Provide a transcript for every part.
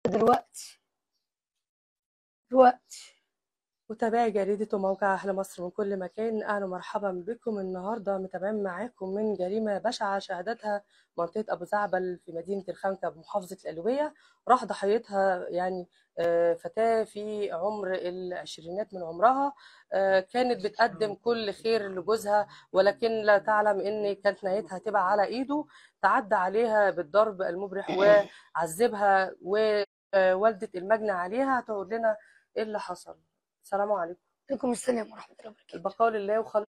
دلوقتي دلوقتي متابعي جريدة وموقع أهل مصر من كل مكان أهلا ومرحبا بكم النهاردة متابعين معاكم من جريمة بشعة شهدتها منطقة أبو زعبل في مدينة الخنكة بمحافظة القلوية راح ضحيتها يعني آه، فتاة في عمر العشرينات من عمرها آه، كانت بتقدم كل خير لجوزها ولكن لا تعلم إن كانت نهايتها تبقى على إيده تعدى عليها بالضرب المبرح وعذبها ووالدة المجني عليها هتقول لنا إيه اللي حصل السلام عليكم عليكم السلام ورحمة الله وبركاته البقاء لله وخالص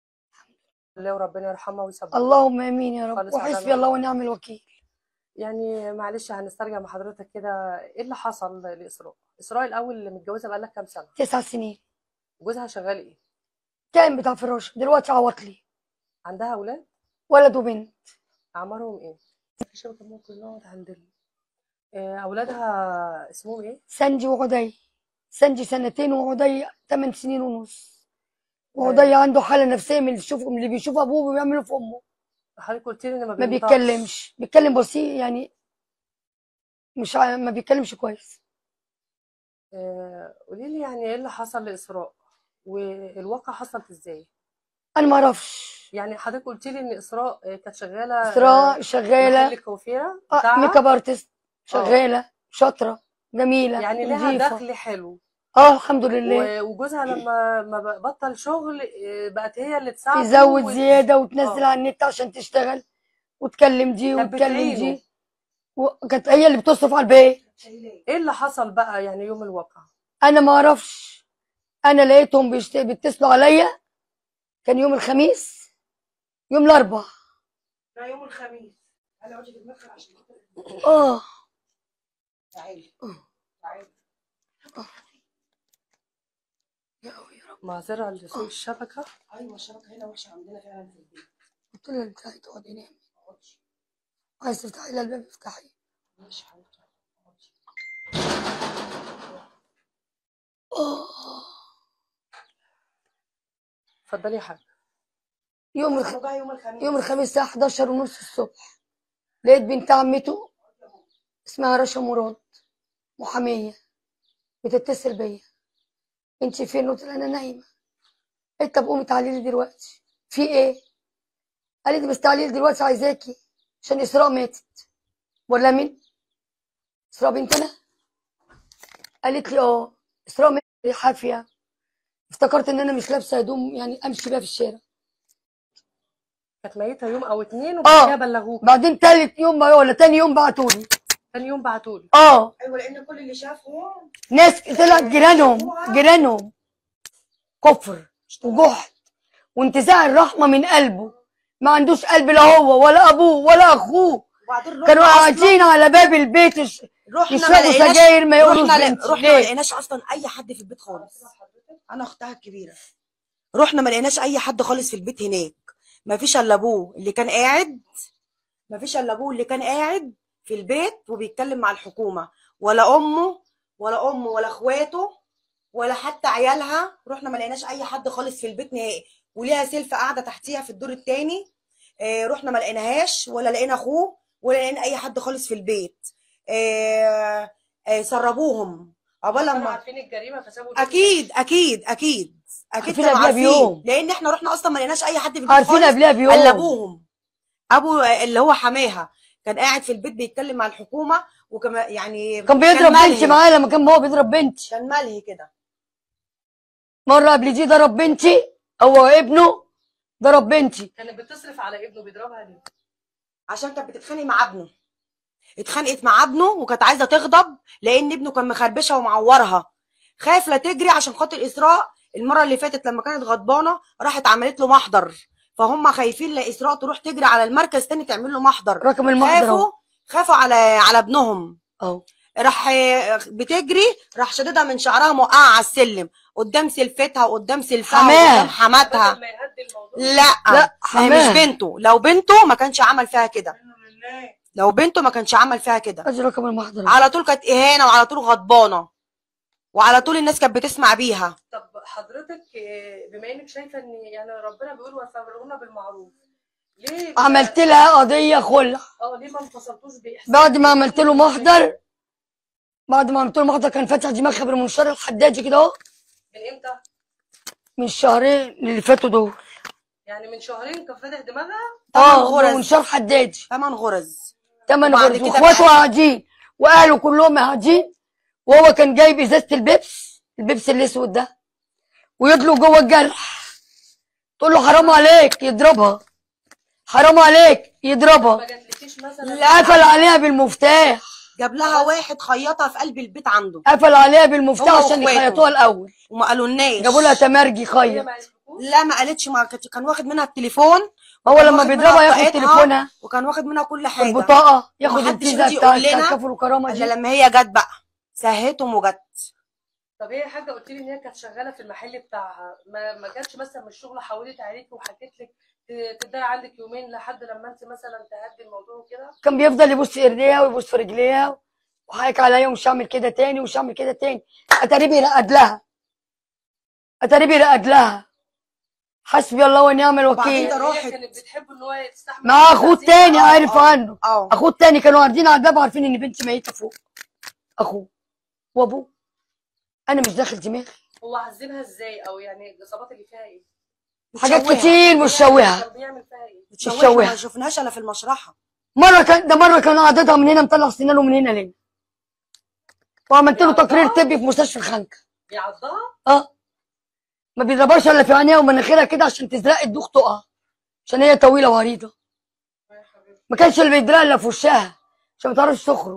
لله وربنا يرحمها ويثبتها اللهم امين يا رب خالص على وحسبي نور. الله ونعم الوكيل يعني معلش هنسترجع مع حضرتك كده ايه اللي حصل لإسراء إسراء الأول اللي متجوزة بقالها كام سنة تسع سنين جوزها شغال ايه كان بتاع فراش دلوقتي عوضلي عندها أولاد ولد وبنت أعمارهم ايه الشبكة ممكن نقعد عند ال... آه، أولادها اسمهم ايه سنجي وعدي سنجي سنتين وعدي ثمان سنين ونص وعدي عنده حالة نفسية من اللي بيشوف من اللي بيشوف أبوه بيعمله في أمه حضرتك قلت لي إن ما ما بينطقش. بيتكلمش بيتكلم بسيط يعني مش ع- ما بيتكلمش كويس آه، قولي لي يعني ايه اللي حصل لإسراء والواقع حصلت ازاي أنا ما أعرفش يعني حضرتك قلت لي ان اسراء آه، كانت شغاله إسراء آه، شغالة محل الكوافيره آه، بتاعها ميك اب ارتست شغالة شاطرة جميلة يعني لها نظيفة دخل حلو اه الحمد لله و- وجوزها لما ما ب- بطل شغل آه، بقت هي اللي تساعده تزود وت- زيادة وتنزل آه. على النت عشان تشتغل وتكلم دي كانت وتكلم بتعينه. دي وكانت هي اللي بتصرف على البيت ايه اللي حصل بقى يعني يوم الواقع انا ما اعرفش انا لقيتهم بيشت... بيتصلوا عليا كان يوم الخميس يوم الاربعاء لا يوم الخميس انا اقعدي في المدخل عشان خاطر اه تعالي تعالي معذره لسوء الشبكه ايوه الشبكه هنا وحشه عندنا فعلا في البيت قلت لها انت هتقعدي نامي اقعدي عايز تفتحي لها الباب افتحي ماشي حبيبتي اقعدي اه اتفضلي يا حاج يوم الخ... انا بقى يوم الخميس يوم الخميس الساعة 11 ونص الصبح لقيت بنت عمته اسمها رشا مراد محامية بتتصل بيا انت فين قلت لها انا نايمة قالت طب قومي تعالي لي دلوقتي في ايه قالت لي بس تعالي لي دلوقتي عايزاكي عشان اسراء ماتت ولا مين اسراء بنتنا قالت لي اه اسراء ماتت يا حافية افتكرت ان انا مش لابسة هدوم يعني امشي بيها في الشارع كانت ميته يوم او اتنين آه. وبعد كده بلغوك بعدين تالت يوم ولا تاني يوم بعتولي تاني يوم بعتولي اه ايوه لان كل اللي شافهم ناس طلعت جيرانهم جيرانهم كفر وجحد وانتزاع الرحمة من قلبه ما عندوش قلب لا هو ولا ابوه ولا اخوه وبعدين رحنا كانوا أصلاً- قاعدين على باب البيت يش- رحنا يشربوا ما لقيناش سجاير ما يقولوش رحنا بنت رحنا ما ليه؟ لقيناش اصلا اي حد في البيت خالص انا اختها الكبيره رحنا ما لقيناش اي حد خالص في البيت هناك ما فيش الا ابوه اللي كان قاعد ما فيش الا ابوه اللي كان قاعد في البيت وبيتكلم مع الحكومه ولا امه ولا امه ولا اخواته ولا حتى عيالها رحنا ما لقيناش اي حد خالص في البيت نهائي وليها سلفه قاعده تحتيها في الدور الثاني رحنا ما لقيناهاش ولا لقينا اخوه ولا لقينا اي حد خالص في البيت آه، آه، سربوهم عقبال كانوا لما عارفين الجريمه فسابوا البيت. اكيد اكيد اكيد اكيد عارفين كانوا قبلها عارفين بيوم. لان احنا رحنا اصلا ما لقيناش اي حد في البيت عارفين خالص قبلها بيوم. الا ابوهم ابو اللي هو حماها كان قاعد في البيت بيتكلم مع الحكومه وكما يعني كان بيضرب ملهي. بنتي معايا لما كان هو بيضرب بنتي كان ملهي كده مرة قبل دي ضرب بنتي هو ابنه ضرب بنتي كانت بتصرف على ابنه بيضربها ليه عشان كانت بتتخانق مع ابنه اتخانقت مع ابنه وكانت عايزه تغضب لان ابنه كان مخربشها ومعورها خاف لا تجري عشان خاطر اسراء المره اللي فاتت لما كانت غضبانه راحت عملت له محضر فهم خايفين لا اسراء تروح تجري على المركز تاني تعمل له محضر رقم المحضر خافوا اهو خافوا على على ابنهم اهو راح بتجري راح شددها من شعرها موقعها على السلم قدام سلفتها وقدام سلفها حماه. وقدام حماتها بدل ما يهدي الموضوع لا لا ما هي حماه مش بنته لو بنته ما كانش عمل فيها كده لو بنته ما كانش عمل فيها كده ادي رقم المحضر اهو. على طول كانت اهانه وعلى طول غضبانه وعلى طول الناس كانت بتسمع بيها طب حضرتك آه، بما انك شايفه ان يعني ربنا بيقول وفرغونا بالمعروف ليه عملت لها قضية خلع اه ليه ما انفصلتوش باحسان بعد ما عملت له محضر بعد ما عملت له محضر كان فاتح دماغها بالمنشار الحدادي كده اهو من امتى من الشهرين اللي فاتوا دول يعني من شهرين كان فاتح دماغها تمن اه غرز. بمنشار حدادي ثمان غرز تمن وبعد غرز كده واخواته بقى- قاعدين واهله كلهم قاعدين وهو كان جايب ازازه البيبس البيبس الاسود ده ويدلق جوه الجرح تقول له حرام عليك يضربها حرام عليك يضربها ما جاتلكيش مثلا قفل عليها بالمفتاح جاب لها واحد خيطها في قلب البيت عنده قفل عليها بالمفتاح هو عشان واخواته. يخيطوها الاول وما قالولناش جابوا لها تمرجي هي خيط ما قالتلكوش لا ما قالتش ما كانت- كان واخد منها التليفون هو وكان لما واخد بيضربها منها ياخد بطاقتها، تليفونها وكان واخد منها كل حاجه البطاقه ياخد ومحدش الفيزا يجي بتاعت يقول لنا كفر وكرامه الا دي لما هي جت بقى سهتهم وجت طب هي حاجه قلت لي ان هي كانت شغاله في المحل بتاعها ما ما جاتش مثلا من الشغل حولت عليك وحكيت لك ت- تضيع عندك يومين لحد لما انت مثلا تهدي الموضوع وكده كان بيفضل يبص في ايديها ويبص في رجليها وحايك عليا ومش هعمل كده تاني ومش هعمل كده تاني اتاري بيرقد لها اتاري بيرقد لها حسبي الله ونعم وبعدين الوكيل ده هي راحت. كانت بتحب ان هو يستحمل مع اخوه التعذيب. تاني آه، عارف آه. عنه اه اخوه التاني كانوا قاعدين على الباب عارفين ان بنتي ميته فوق اخوه وابوه انا مش داخل دماغي هو عذبها ازاي او يعني الاصابات اللي فيها ايه حاجات بتشوهها. كتير مشوهه كان بيعمل فيها ايه بتشوهها بتشوهها. ما شفناش الا في المشرحه مره كان ده مره كان قعدتها من هنا مطلع سنانه من هنا لهنا وعملت له تقرير طبي في مستشفى الخنكه بيعضها اه ما بيضربهاش الا في عينيها ومناخيرها كده عشان تزرق الدوخ تقع عشان هي طويله وعريضه ما كانش اللي بيدرق الا في وشها عشان ما تعرفش تخرج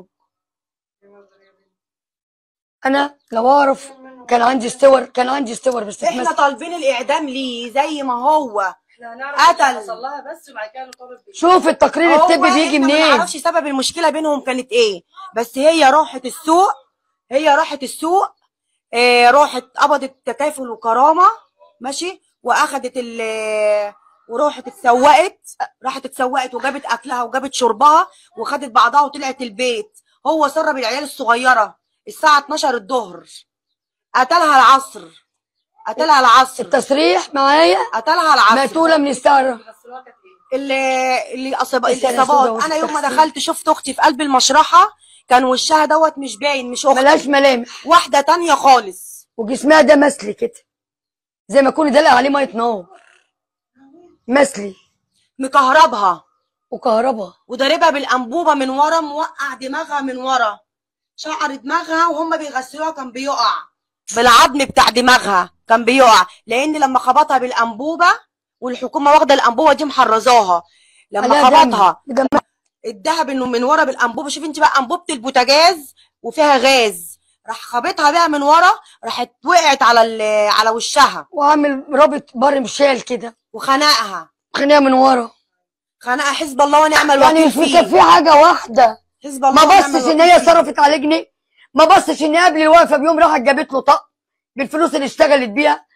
انا لو اعرف كان عندي استور كان عندي استور بس احنا اتمسك. طالبين الاعدام ليه زي ما هو احنا هنعرف قتل. اللي حصل لها بس وبعد كده نطالب بيه شوف التقرير هو الطبي بيجي احنا ما منين نعرفش سبب المشكله بينهم كانت ايه بس هي راحت السوق هي راحت السوق اه راحت قبضت تكافل وكرامه ماشي واخدت ال وراحت اتسوقت راحت اتسوقت وجابت اكلها وجابت شربها وخدت بعضها وطلعت البيت هو سرب العيال الصغيره الساعه 12 الظهر قتلها العصر قتلها العصر التصريح معايا قتلها العصر مقتوله من السهره غسلوها كانت ايه اللي اللي أصاب... السنة الاصابات سودة انا يوم ما والتخسير. دخلت شفت اختي في قلب المشرحه كان وشها دوت مش باين مش اختي ملهاش ملامح واحده تانية خالص وجسمها ده مسلي كده زي ما يكون دلق عليه ميه نار مسلي مكهربها وكهرباء وضاربها بالانبوبه من ورا موقع دماغها من ورا شعر دماغها وهم بيغسلوها كان بيقع بالعظم بتاع دماغها كان بيقع لان لما خبطها بالانبوبه والحكومه واخده الانبوبه دي محرزاها لما عليها دم. خبطها دم الدهب انه من ورا بالانبوبه شوف انت بقى انبوبه البوتاجاز وفيها غاز راح خابطها بقى من ورا راحت وقعت على ال- على وشها وعامل رابط برم شال كده وخنقها خناقه من ورا خنقها حزب الله ونعم يعني الوكيل مش فيه مكفيه حاجه واحده حزب الله ما ونعم بصش ان الوكيل هي فيه. صرفت عليه جنيه ما بصش ان قبل الوقفه بيوم راحت جابت له طق بالفلوس اللي اشتغلت بيها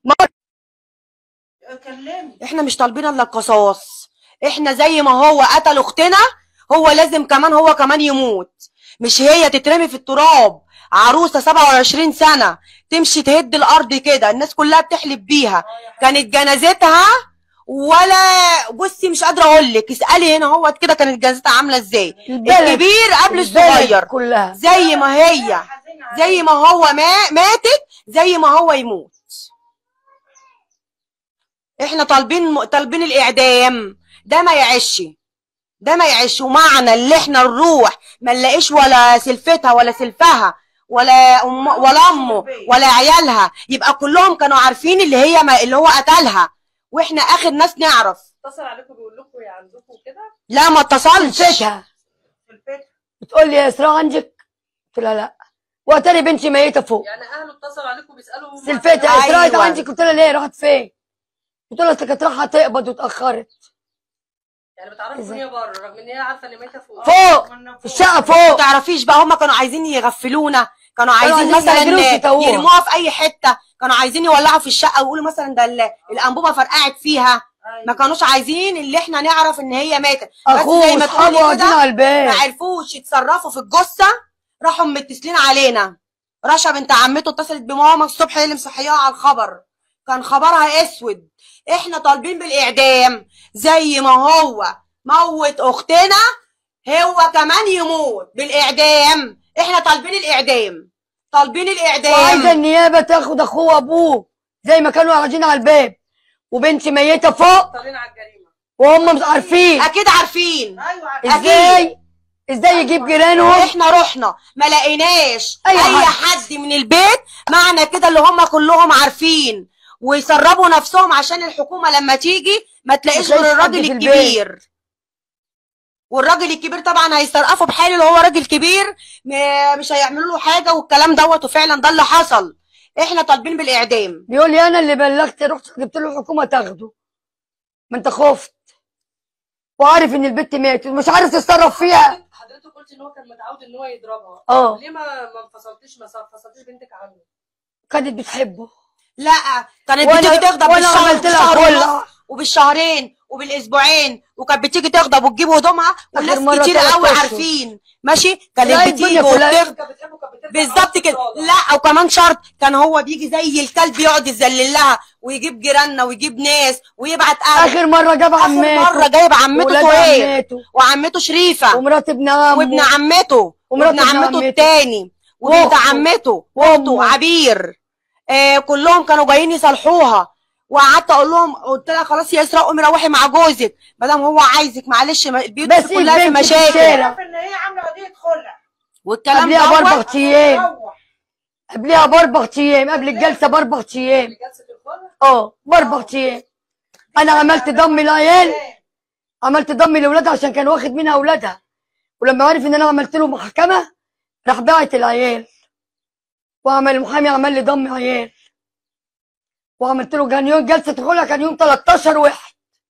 احنا مش طالبين الا القصاص احنا زي ما هو قتل اختنا هو لازم كمان هو كمان يموت مش هي تترمي في التراب عروسه 27 سنه تمشي تهد الارض كده الناس كلها بتحلف بيها كانت جنازتها ولا بصي مش قادره اقول لك اسالي هنا هو كده كانت جنازتها عامله ازاي البلد الكبير قبل البلد الصغير كلها زي ما هي زي ما هو ما ماتت زي ما هو يموت احنا طالبين طالبين الاعدام ده ما يعيش ده ما يعيش ومعنى اللي احنا نروح ما نلاقيش ولا سلفتها ولا سلفها ولا أم ولا امه ولا عيالها يبقى كلهم كانوا عارفين اللي هي ما اللي هو قتلها واحنا اخر ناس نعرف اتصل عليكم بيقول لكم يا عندكم كده لا ما اتصلش سلفتها بتقول لي يا اسراء عندك قلت لها لا واتاري بنتي ميته فوق يعني اهله اتصلوا عليكم بيسالوا سلفتها اسراء أيوة. أيوة. عندك قلت لها ليه راحت فين قلت لها أصل كانت رايحه تقبض واتاخرت يعني بتعرفوا ان إزاي؟ هي بره رغم ان هي عارفه ان ميته فوق فوق في الشقه ما فوق تعرفيش بقى هم كانوا عايزين يغفلونا كانوا عايزين عايزين مثلا يعملوا يسيطروها. يرموها في اي حته كانوا عايزين يولعوا في الشقه ويقولوا مثلا ده ال- الانبوبه فرقعت فيها ما كانوش عايزين اللي احنا نعرف ان هي ماتت بس اخوه زي ما واصحابه تقولي قاعدين كده على الباب ما عرفوش يتصرفوا في الجثه راحوا متصلين علينا رشا بنت عمته اتصلت بماما الصبح هي اللي مصحياها على الخبر كان خبرها اسود احنا طالبين بالاعدام زي ما هو موت اختنا هو كمان يموت بالاعدام احنا طالبين الاعدام طالبين وعايزه الاعدام النيابه تاخد اخوه وابوه زي ما كانوا قاعدين على الباب وبنتي ميته فوق طالعين على الجريمه وهم مش عارفين اكيد عارفين ايوه عارفين. ازاي ازاي يجيب جيرانهم احنا رحنا ما لقيناش أي اي, حد. حد من البيت معنى كده اللي هم كلهم عارفين ويسربوا نفسهم عشان الحكومه لما تيجي ما تلاقيش ما تلاقيش غير حد الراجل في البيت. الكبير والراجل الكبير طبعا هيسترقفوا بحاله اللي هو راجل كبير م- مش هيعملوا له حاجه والكلام دوت وفعلا ده اللي حصل احنا طالبين بالاعدام بيقول لي انا اللي بلغت رحت جبت له الحكومه تاخده ما انت خفت وعارف ان البت ماتت ومش عارف تتصرف فيها حضرتك قلت ان هو كان متعود ان هو يضربها اه ليه ما ما انفصلتيش ما فصلتيش بنتك عنه كانت بتحبه لا كانت وأنا- بتيجي تغضب وأنا بالشهر عملت لها بالشهر ونص خلع. وبالشهرين وبالاسبوعين وكانت بتيجي تغضب وتجيب هدومها والناس مرة كتير تلات قوي أشهر. عارفين ماشي لا، كانت الدنيا بتيجي كلها- وبتغضب كانت بتحبه كانت بترجع بالظبط معاه كده تتراضى. لا وكمان شرط كان هو بيجي زي الكلب يقعد يذلل لها ويجيب جيراننا ويجيب ناس ويبعت اهل اخر مره جاب اخر عمته مره جايب عمته وولاد سهير عمته وعمته شريفه ومرات ابن عمه وابن عمته ومرات وابن ابن عمته عمته. التاني وبنت وأخته. عمته وأمه. واخته عبير آه كلهم كانوا جايين يصالحوها وقعدت اقول لهم قلت لها خلاص يا اسراء قومي روحي مع جوزك ما دام هو عايزك معلش ما- البيوت بس دي كلها في البنت في مشاكل الشارع. عارفه ان هي عامله قضيه خلع والكلام قبلها دوت باربع ايام روح قبلها باربع ايام قبل الجلسه باربع ايام جلسه الخلع اه باربع ايام انا عملت ضم العيال عملت ضم لاولادها عشان كان واخد منها اولادها ولما عرف ان انا عملت له محكمه راح باعت العيال وعمل المحامي عمل لي ضم عيال وعملت له كان يوم جلسه الخلع كان يوم 13 واحد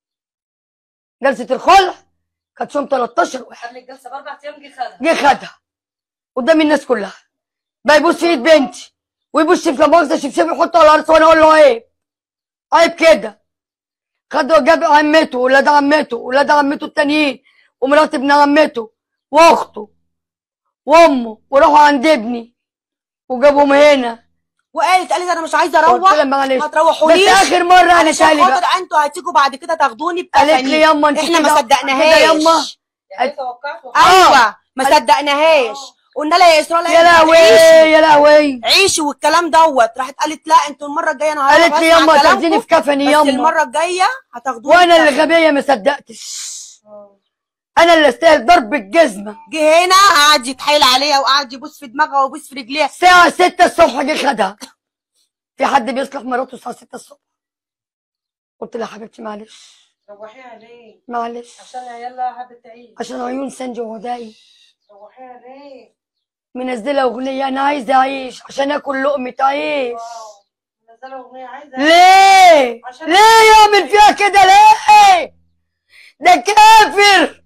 جلسه الخلع كانت يوم 13 واحد قبل الجلسه باربع ايام جه خدها جه خدها قدام الناس كلها بقى يبص في ايد بنتي ويبص في مؤاخذه شبشب يحطه على الارض وانا اقول له عيب عيب كده خد وجاب عمته ولاد عمته ولاد عمته التانيين ومرات ابن عمته واخته وامه وراحوا عند ابني وجابهم هنا وقالت قالت انا مش عايزه قلت لها اروح معلش ما بس تروحونيش اخر مره قالت علشان لي بقى خاطر انتوا هتيجوا بعد كده تاخدوني قالت لي بتفاني ياما انت احنا كده- ما كده صدقناهاش ياما يعني إيه توقعت ايوه ما صدقناهاش قلنا لها يا اسراء لا يا لهوي عيشي يا لهوي عيشي والكلام دوت راحت قالت لا انتوا المره الجايه انا هروح قالت لي أسمع ياما كلامكم، تاخديني في كفني بس ياما المره الجايه هتاخدوني وانا بكفني. اللي غبيه ما صدقتش انا اللي استاهل ضرب الجزمه جه هنا قعد يتحايل عليها وقعد يبوس في دماغها ويبوس في رجليها الساعة 6 الصبح جه خدها في حد بيصلح مراته الساعة 6 الصبح قلت لها حبيبتي معلش روحيها ليه؟ معلش عشان عيالها حابه تعيش عشان عيون سنجي وهداي روحيها ليه؟ منزلة أغنية أنا عايزة أعيش عشان آكل لقمة عيش منزله اغنيه عايزه ليه؟ عشان- ليه يعمل فيها كده ليه؟ ده كافر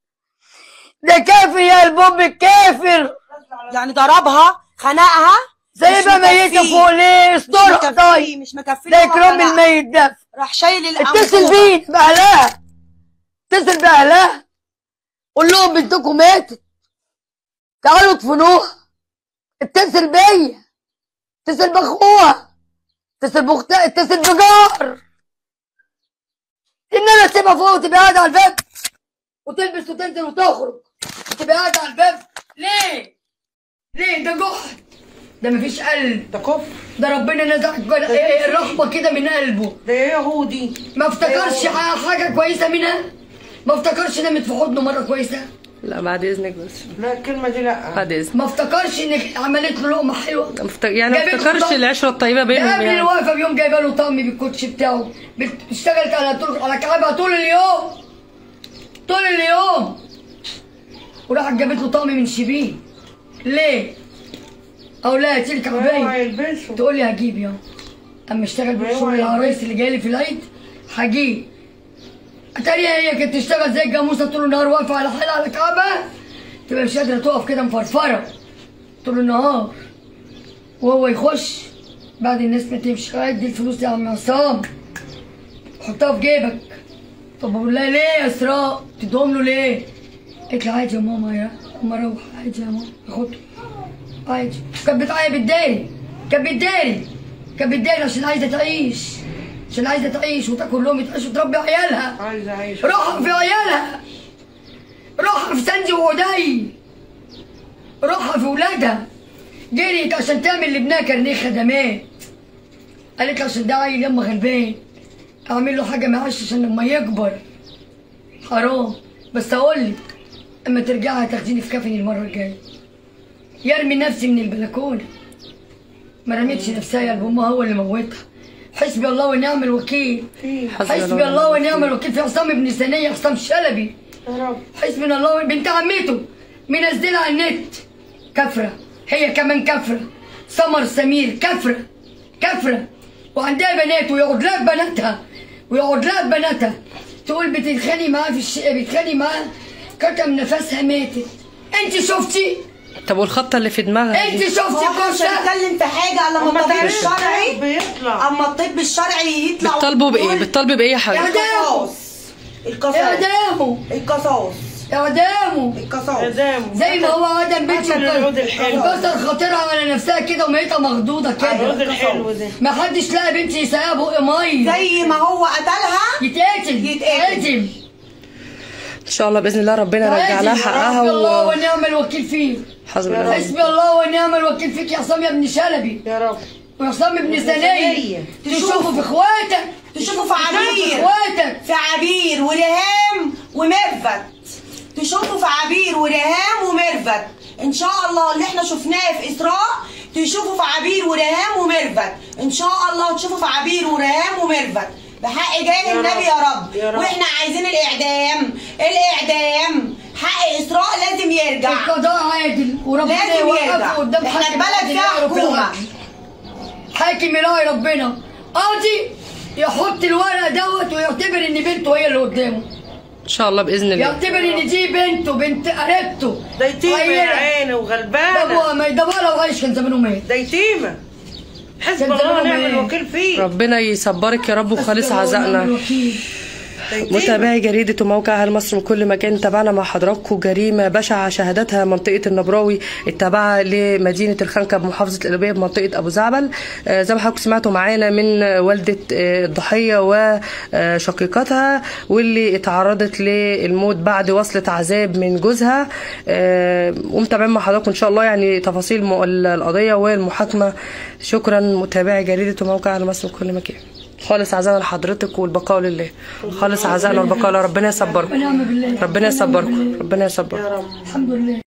ده كافر يا البوب الكافر نازله على يعني ضربها خنقها سايبها مش ميتة مكفيه. فوق ليه؟ مش استرها مكفيه طيب مش مكفيه ده هو إكرام خنقها. الميت ده راح شايل اتصل الأنبوبة. بيه بأهلها اتصل بأهلها قول لهم بنتكم ماتت تعالوا ادفنوها اتصل بيا اتصل باخوها اتصل باختها اتصل بجار ان انا اسيبها فوق وتبقى قاعده على الباب وتلبس وتنزل وتخرج وتبقى قاعده على الباب ليه؟ ليه ده جحد ده مفيش قلب ده كفر ده ربنا نزع الرحمه كده من قلبه ده ايه يهودي ما افتكرش ح- حاجة كويسة منها ما افتكرش نامت في حضنه مرة كويسة لا بعد اذنك بس لا الكلمه دي لا بعد اذنك ما افتكرش ان عملت له لقمة حلوة مفت- يعني ما جابت له افتكرش طبق. العشره الطيبه ده بينهم قبل يعني الوقفة بيوم جايبه له طقم بالكوتش بتاعه بت- اشتغلت على طول على كعبها طول اليوم طول اليوم وراحت جابت له طقم من شبين ليه؟ اقول لها تلك اوعى عباية يلبسوا تقول لي هجيب يا اما اشتغل بشغل العرايس اللي جاي لي في العيد هجيب اتاري هي كانت تشتغل زي الجاموسه طول النهار واقفه على حالها على كعبه تبقى مش قادره تقف كده مفرفره طول النهار وهو يخش بعد الناس ما تمشي خد دي الفلوس دي يا عم عصام حطها في جيبك طب بقول لها ليه يا اسراء تدوم له ليه قالت لي عادي يا ماما يا اما اروح عادي يا ماما خده عادي كانت بتعيط بالداري كانت بتداري كانت بتداري عشان عايزه تعيش عشان عايزه تعيش وتاكل لهم تعيش وتربي عيالها عايزه اعيش روحها في عيالها روحها في سنجي وهدي روحها في ولادها جريت عشان تعمل لابنها كارنيه خدمات قالت له عشان ده عيل يما غلبان اعمل له حاجه معاش عشان لما يكبر حرام بس اقول لك اما ترجعي هتاخديني في كفني المره الجايه يرمي نفسي من البلكونه ما رميتش نفسها يا امها هو اللي موتها حسبي الله ونعم الوكيل حسبي الله ونعم الوكيل في عصام ابن سنيه عصام شلبي يا رب حسبنا الله ون- بنت عمته منزلها على النت كفرة هي كمان كفرة سمر سمير كفرة كفرة وعندها بنات ويقعد لها بناتها ويقعد لها بناتها تقول بتتخاني معاه في الشقة بتتخاني معاه كتم نفسها ماتت انت شفتي طب والخبطه اللي في دماغها انت دي شفتي هو احنا مش كوسة هنتكلم في حاجه الا لما أما الطبيب تعرف الشرعي بيطلع اما الطب الشرعي يطلع بتطالبوا بايه ويقول بتطالبوا بايه يا حاجه القصاص القصاص اعدامه القصاص اعدامه القصاص اعدام زي ما هو ادم بنتي قتل العود الحلو. كسر خاطرها على نفسها كده وميتها مخضوضه العود كده الحلو ده ما حدش لقى بنتي يسقيها بق ميه زي ما هو قتلها يتقتل يتقتل. يتقتل ان شاء الله باذن الله ربنا يرجع لها حقها حسبي الله و ونعم الوكيل فيه حسبي الله حسبي الله ونعم الوكيل فيك يا عصام يا ابن شلبي يا رب وعصام ابن سنية سنية. تشوفوا في اخواتك تشوفوا في في عبير اخواتك في عبير وريهام وميرفت تشوفوا في عبير وريهام وميرفت ان شاء الله اللي احنا شفناه في اسراء تشوفوا في عبير وريهام وميرفت ان شاء الله تشوفوا في عبير وريهام وميرفت بحق جاه النبي رب. يا رب يا رب. واحنا عايزين الاعدام الاعدام حق اسراء لازم يرجع القضاء عادل وربنا لازم يوقفه يرجع قدام احنا حاكم البلد عادل فيها يعرف حكومه الحق. حاكم يلاقي ربنا قاضي يحط الورق دوت ويعتبر ان بنته هي اللي قدامه ان شاء الله باذن الله يعتبر ان دي بنته بنت قريبته ده يتيمة يا عيلة. عيني ده وغلبانة ابوها ما ده ابوها لو عايش كان زمانه مات ده يتيمة حسب كان الله زمانهم ونعم إيه؟ الوكيل فيه ربنا يصبرك يا رب وخالص حسبي الله ونعم عزائنا الوكيل. ده يتيمة. متابعي جريدة وموقع أهل مصر من كل مكان تابعنا مع حضراتكم جريمة بشعة شهدتها منطقة النبراوي التابعة لمدينة الخنكة بمحافظة القليوبية بمنطقة أبو زعبل آه، زي ما حضراتكم سمعتوا معانا من والدة آه، الضحية وشقيقتها واللي اتعرضت للموت بعد وصلة عذاب من جوزها آه، ومتابعين مع حضراتكم إن شاء الله يعني تفاصيل م- القضية والمحاكمة شكرا متابعي جريدة وموقع أهل مصر من كل مكان خالص عزانا لحضرتك والبقاء لله خالص عزانا والبقاء لله ربنا يصبركم ونعم بالله ربنا يصبركم ربنا يصبركم الحمد لله